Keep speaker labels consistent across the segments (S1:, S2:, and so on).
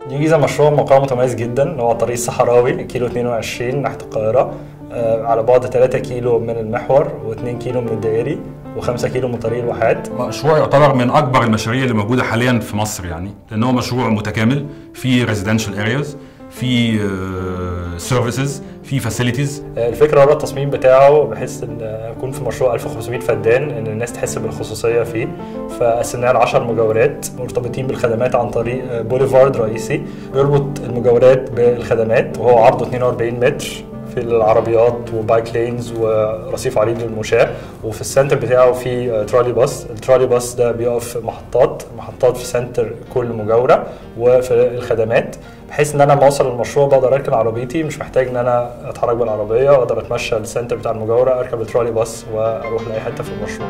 S1: نيو جيزه مشروع موقعه متميز جدا هو على الطريق الصحراوي كيلو 22 ناحيه القاهره آه، على بعد 3 كيلو من المحور و2 كيلو من الدائري و5 كيلو من طريق الواحات
S2: مشروع يعتبر من اكبر المشاريع اللي موجوده حاليا في مصر يعني لان هو مشروع متكامل في ريزيدنشال ارياز في سيرفيسز في فاسيلتيز
S1: الفكره ورا التصميم بتاعه بحيث ان يكون في مشروع 1500 فدان ان الناس تحس بالخصوصيه فيه فقسمناه ل 10 مجاورات مرتبطين بالخدمات عن طريق بوليفارد رئيسي بيربط المجاورات بالخدمات وهو عرضه 42 متر في العربيات وبايك لينز ورصيف عريض للمشاة وفي السنتر بتاعه في ترولي باص الترولي باص ده بيقف في محطات محطات في سنتر كل مجاورة وفي الخدمات بحيث ان انا لما اوصل المشروع بقدر اركن عربيتي مش محتاج ان انا اتحرك بالعربيه واقدر اتمشى للسنتر بتاع المجاوره اركب الترولي باص واروح لاي حته في المشروع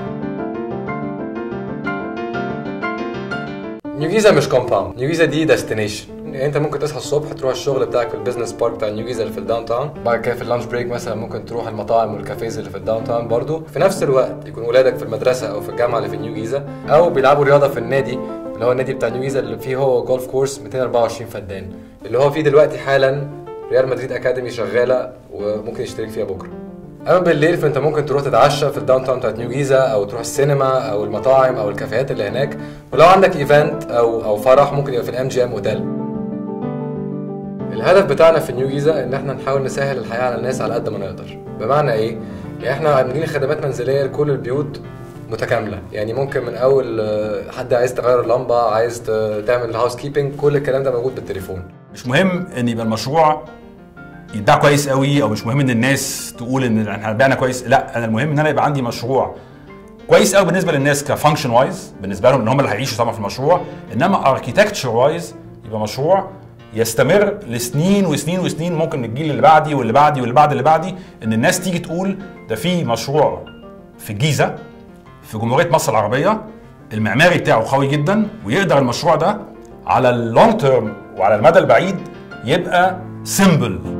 S3: نيو جيزه مش كومباوند نيو جيزه دي ديستنيشن يعني انت ممكن تصحى الصبح تروح الشغل بتاعك في البيزنس بارك بتاع نيو جيزه اللي في الداون تاون بعد كده في اللانش بريك مثلا ممكن تروح المطاعم والكافيز اللي في الداون تاون برضه في نفس الوقت يكون ولادك في المدرسه او في الجامعه اللي في نيو جيزه او بيلعبوا رياضه في النادي اللي هو النادي بتاع نيو جيزه اللي فيه هو جولف كورس 224 فدان اللي هو فيه دلوقتي حالا ريال مدريد اكاديمي شغاله وممكن يشترك فيها بكره اما بالليل فانت ممكن تروح تتعشى في الداون تاون بتاعت نيو جيزه او تروح السينما او المطاعم او الكافيهات اللي هناك ولو عندك ايفنت او او فرح ممكن يبقى في الام جي ام اوتيل الهدف بتاعنا في نيو جيزه ان احنا نحاول نسهل الحياه على الناس على قد ما نقدر بمعنى ايه يعني احنا عاملين خدمات منزليه لكل البيوت متكامله يعني ممكن من اول آه، حد عايز تغير لمبه عايز ت- تعمل هاوس كيبنج كل الكلام ده موجود بالتليفون
S2: مش مهم ان يبقى المشروع يتباع كويس قوي او مش مهم ان الناس تقول ان احنا بعنا كويس لا انا المهم ان انا يبقى عندي مشروع كويس قوي بالنسبه للناس كفانكشن وايز بالنسبه لهم ان هم اللي هيعيشوا طبعا في المشروع انما اركيتكتشر وايز يبقى مشروع يستمر لسنين وسنين وسنين ممكن الجيل اللي بعدي واللي بعدي واللي بعد اللي بعدي ان الناس تيجي تقول ده في مشروع في الجيزه في جمهوريه مصر العربيه المعماري بتاعه قوي جدا ويقدر المشروع ده على اللونج تيرم وعلى المدى البعيد يبقى سيمبل